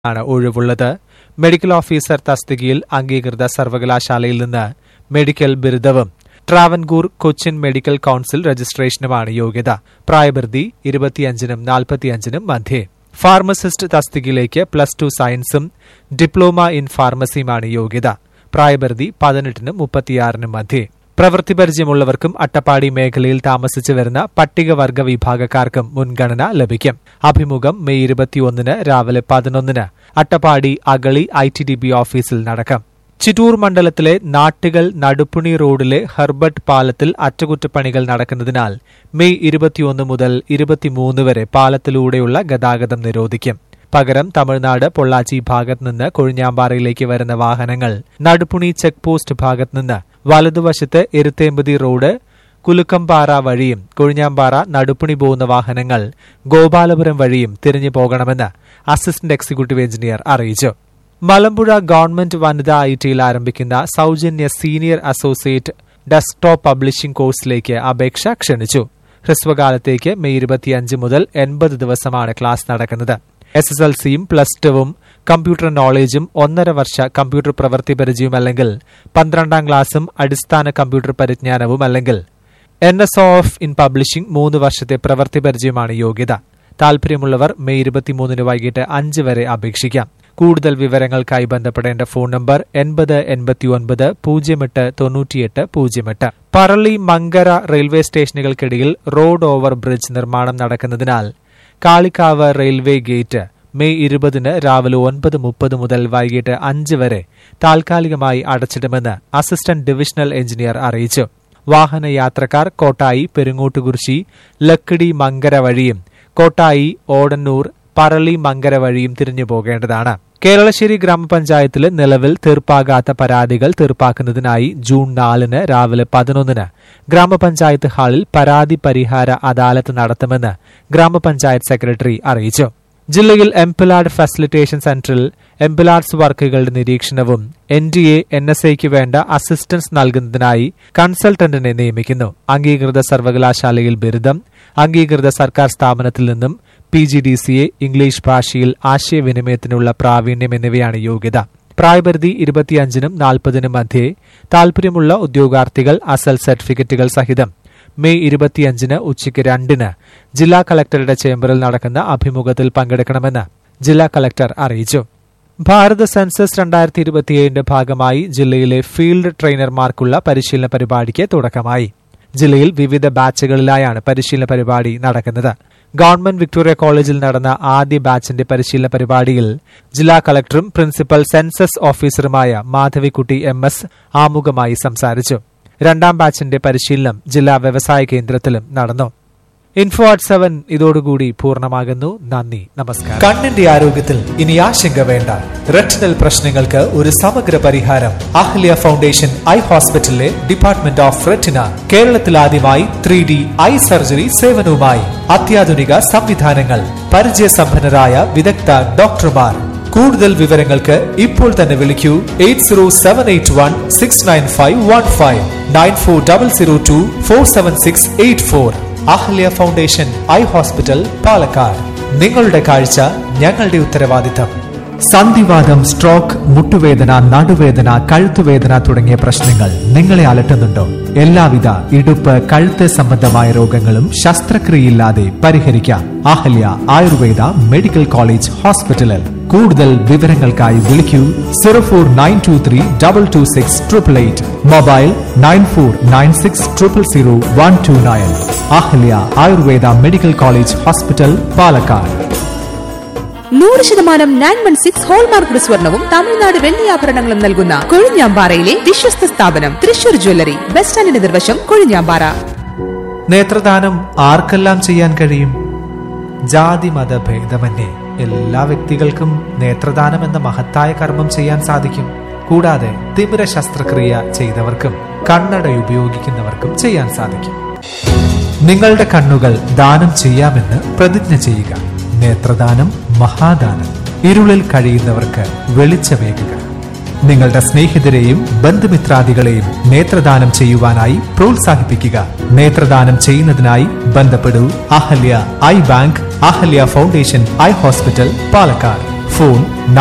ആണ് ഒഴിവുള്ളത് medical officer തസ്തികയിൽ അംഗീകൃത സർവകലാശാലയിൽ നിന്ന് മെഡിക്കൽ ബിരുദവും ട്രാവൻകൂർ കൊച്ചിൻ മെഡിക്കൽ കൌൺസിൽ രജിസ്ട്രേഷനുമാണ് യോഗ്യത പ്രായപരിധി ഇരുപത്തിയഞ്ചിനും നാൽപ്പത്തിയഞ്ചിനും മധ്യേ ഫാർമസിസ്റ്റ് തസ്തികയിലേക്ക് പ്ലസ് ടു സയൻസും ഡിപ്ലോമ ഇൻ ഫാർമസിയുമാണ് യോഗ്യത പ്രായപരിധി പതിനെട്ടിനും മുപ്പത്തിയാറിനും മധ്യേ പ്രവൃത്തി പരിചയമുള്ളവർക്കും അട്ടപ്പാടി മേഖലയിൽ താമസിച്ചു വരുന്ന പട്ടികവർഗ വിഭാഗക്കാർക്കും മുൻഗണന ലഭിക്കും അഭിമുഖം മെയ് ഇരുപത്തിയൊന്നിന് രാവിലെ പതിനൊന്നിന് Attappadi Agali I T D B ഓഫീസിൽ നടക്കും ചിറ്റൂർ മണ്ഡലത്തിലെ നാട്ടുകൾ നടുപ്പുണി റോഡിലെ ഹെർബർട്ട് പാലത്തിൽ അറ്റകുറ്റപ്പണികൾ നടക്കുന്നതിനാൽ മെയ് ഇരുപത്തിയൊന്ന് മുതൽ ഇരുപത്തിമൂന്ന് വരെ പാലത്തിലൂടെയുള്ള ഗതാഗതം നിരോധിക്കും പകരം തമിഴ്നാട് പൊള്ളാച്ചി ഭാഗത്ത് നിന്ന് കൊഴിഞ്ഞാമ്പാറയിലേക്ക് വരുന്ന വാഹനങ്ങൾ നടുപ്പുണി ചെക്ക് പോസ്റ്റ് ഭാഗത്ത് നിന്ന് വലതുവശത്ത് എരുത്തേമ്പതി റോഡ് കുലുക്കംപാറ വഴിയും കൊഴിഞ്ഞാമ്പാറ നടുപ്പുണി പോകുന്ന വാഹനങ്ങൾ ഗോപാലപുരം വഴിയും തിരിഞ്ഞു പോകണമെന്ന് അസിസ്റ്റന്റ് എക്സിക്യൂട്ടീവ് എഞ്ചിനീയർ അറിയിച്ചു മലമ്പുഴ ഗവൺമെന്റ് വനിതാ ഐ ടിയിൽ ആരംഭിക്കുന്ന സൌജന്യ സീനിയർ അസോസിയേറ്റ് ഡെസ്ക്ടോപ്പ് പബ്ലിഷിംഗ് കോഴ്സിലേക്ക് അപേക്ഷ ക്ഷണിച്ചു ഹ്രസ്വകാലത്തേക്ക് മെയ് ഇരുപത്തിയഞ്ച് മുതൽ എൺപത് ദിവസമാണ് ക്ലാസ് നടക്കുന്നത് എസ് എസ് എൽ സിയും പ്ലസ് ടുവും കമ്പ്യൂട്ടർ നോളേജും ഒന്നര വർഷ കമ്പ്യൂട്ടർ പ്രവൃത്തി പരിചയവും അല്ലെങ്കിൽ പന്ത്രണ്ടാം ക്ലാസും അടിസ്ഥാന കമ്പ്യൂട്ടർ പരിജ്ഞാനവും അല്ലെങ്കിൽ N S of in publishing മൂന്ന് വർഷത്തെ പ്രവൃത്തി പരിചയമാണ് യോഗ്യത താൽപര്യമുള്ളവർ മെയ് ഇരുപത്തിമൂന്നിന് വൈകിട്ട് അഞ്ച് വരെ അപേക്ഷിക്കാം കൂടുതൽ വിവരങ്ങൾക്കായി ബന്ധപ്പെടേണ്ട ഫോൺ നമ്പർ എൺപത് എൺപത്തിയൊൻപത് പൂജ്യം എട്ട് തൊണ്ണൂറ്റിയെട്ട് പൂജ്യം എട്ട് പറളി മങ്കര റെയിൽവേ സ്റ്റേഷനുകൾക്കിടയിൽ റോഡ് ഓവർ ബ്രിഡ്ജ് നിർമ്മാണം നടക്കുന്നതിനാൽ കാളിക്കാവ് റെയിൽവേ ഗേറ്റ് മെയ് ഇരുപതിന് രാവിലെ ഒൻപത് മുപ്പത് മുതൽ വൈകിട്ട് അഞ്ച് വരെ താൽക്കാലികമായി അടച്ചിടുമെന്ന് അസിസ്റ്റന്റ് ഡിവിഷണൽ എഞ്ചിനീയർ അറിയിച്ചു വാഹന യാത്രക്കാർ കോട്ടായി പെരുങ്ങോട്ടുകുറിശി ലക്കിടി മങ്കര വഴിയും കോട്ടായി ഓടന്നൂർ പറളി മങ്കര വഴിയും തിരിഞ്ഞു പോകേണ്ടതാണ് കേരളശ്ശേരി ഗ്രാമപഞ്ചായത്തിലെ നിലവിൽ തീർപ്പാകാത്ത പരാതികൾ തീർപ്പാക്കുന്നതിനായി ജൂൺ നാലിന് രാവിലെ പതിനൊന്നിന് ഗ്രാമപഞ്ചായത്ത് ഹാളിൽ പരാതി പരിഹാര അദാലത്ത് നടത്തുമെന്ന് ഗ്രാമപഞ്ചായത്ത് സെക്രട്ടറി അറിയിച്ചു ജില്ലയിൽ എംപിലാഡ് ഫെസിലിറ്റേഷൻ സെന്ററിൽ എംപിലാഡ്സ് വർക്കുകളുടെ നിരീക്ഷണവും N D A N S എക്ക് വേണ്ട അസിസ്റ്റൻസ് നൽകുന്നതിനായി കൺസൾട്ടന്റിനെ നിയമിക്കുന്നു അംഗീകൃത സർവകലാശാലയിൽ ബിരുദം അംഗീകൃത സർക്കാർ സ്ഥാപനത്തിൽ നിന്നും P G D C A English ഭാഷയിൽ ആശയവിനിമയത്തിനുള്ള പ്രാവീണ്യം എന്നിവയാണ് യോഗ്യത പ്രായപരിധി ഇരുപത്തിയഞ്ചിനും നാൽപ്പതിനും മധ്യേ താൽപര്യമുള്ള ഉദ്യോഗാർത്ഥികൾ അസൽ സർട്ടിഫിക്കറ്റുകൾ സഹിതം മെയ് ഇരുപത്തിയഞ്ചിന് ഉച്ചയ്ക്ക് രണ്ടിന് ജില്ലാ കളക്ടറുടെ ചേംബറിൽ നടക്കുന്ന അഭിമുഖത്തിൽ പങ്കെടുക്കണമെന്ന് ജില്ലാ കളക്ടർ അറിയിച്ചു ഭാരത സെൻസസ് രണ്ടായിരത്തി ഇരുപത്തിയേഴിന്റെ ഭാഗമായി ജില്ലയിലെ ഫീൽഡ് ട്രെയിനർമാർക്കുള്ള പരിശീലന പരിപാടിക്ക് തുടക്കമായി ജില്ലയിൽ വിവിധ ബാച്ചുകളിലായാണ് പരിശീലന പരിപാടി നടക്കുന്നത് ഗവൺമെന്റ് വിക്ടോറിയ കോളേജിൽ നടന്ന ആദ്യ ബാച്ചിന്റെ പരിശീലന പരിപാടിയിൽ ജില്ലാ കളക്ടറും പ്രിൻസിപ്പൽ സെൻസസ് ഓഫീസറുമായ മാധവിക്കുട്ടി എം എസ് ആമുഖമായി സംസാരിച്ചു രണ്ടാം ബാച്ചിന്റെ പരിശീലനം ജില്ലാ വ്യവസായ കേന്ദ്രത്തിലും നടന്നു ഇൻഫോ അറ്റ് സെവൻ ഇതോടുകൂടി പൂർണ്ണമാകുന്നു നന്ദി നമസ്കാരം കണ്ണിന്റെ ആരോഗ്യത്തിൽ ഇനി ആശങ്ക വേണ്ട റെറ്റിനൽ പ്രശ്നങ്ങൾക്ക് ഒരു സമഗ്ര പരിഹാരം അഹ്ല്യ ഫൗണ്ടേഷൻ ഐ ഹോസ്പിറ്റലിലെ ഡിപ്പാർട്ട്മെന്റ് ഓഫ് റെറ്റിന കേരളത്തിൽ ആദ്യമായി ത്രീ ഡി ഐ സർജറി സേവനവുമായി അത്യാധുനിക സംവിധാനങ്ങൾ പരിചയസമ്പന്നരായ വിദഗ്ധ ഡോക്ടർമാർ കൂടുതൽ വിവരങ്ങൾക്ക് ഇപ്പോൾ തന്നെ വിളിക്കൂ eight zero seven eight one six nine five one five nine four double zero two four seven six eight four Ahalya foundation eye hospital Palakkad നിങ്ങളുടെ കാഴ്ച ഞങ്ങളുടെ ഉത്തരവാദിത്തം സന്ധിവാദം സ്ട്രോക്ക് മുട്ടുവേദന നടുവേദന കഴുത്തുവേദന തുടങ്ങിയ പ്രശ്നങ്ങൾ നിങ്ങളെ അലട്ടുന്നുണ്ടോ എല്ലാവിധ ഇടുപ്പ് കഴുത്ത് സംബന്ധമായ രോഗങ്ങളും ശസ്ത്രക്രിയയില്ലാതെ പരിഹരിക്കാം അഹല്യ ആയുർവേദ മെഡിക്കൽ കോളേജ് ഹോസ്പിറ്റലിൽ കൂടുതൽ വിവരങ്ങൾക്കായി വിളിക്കൂ zero four nine two three double two six triple eight mobile nine four nine six triple zero one two nine Ahalya Ayurveda medical college hospital Palakkad നൂറ് ശതമാനം നയൻ വൺ സിക്സ് ഹോൾമാർക്ക് സ്വർണവും തമിഴ്നാട് വെള്ളിയാഭരണങ്ങളും നൽകുന്ന കൊഴിഞ്ഞാമ്പാറയിലെ വിശ്വസ്ത സ്ഥാപനം തൃശൂർ ജ്വല്ലറി ബസ് സ്റ്റാൻഡിന് നിർവശം കൊഴിഞ്ഞാമ്പാറ നേത്രദാനം ആർക്കെല്ലാം ചെയ്യാൻ കഴിയും ജാതി മത ഭേദമന്യേ എല്ലാ വ്യക്തികൾക്കും നേത്രദാനം എന്ന മഹത്തായ കർമ്മം ചെയ്യാൻ സാധിക്കും കൂടാതെ തിമിര ശസ്ത്രക്രിയ ചെയ്തവർക്കും കണ്ണട ഉപയോഗിക്കുന്നവർക്കും ചെയ്യാൻ സാധിക്കും നിങ്ങളുടെ കണ്ണുകൾ ദാനം ചെയ്യാമെന്ന് പ്രതിജ്ഞ ചെയ്യുക നേത്രദാനം മഹാദാനം ഇരുളിൽ കഴിയുന്നവർക്ക് വെളിച്ചമേകുക നിങ്ങളുടെ സ്നേഹിതരെയും ബന്ധുമിത്രാദികളെയും നേത്രദാനം ചെയ്യുവാനായി പ്രോത്സാഹിപ്പിക്കുക നേത്രദാനം ചെയ്യുന്നതിനായി ബന്ധപ്പെടൂ Ahalya eye bank Ahalya foundation eye hospital Palakkad phone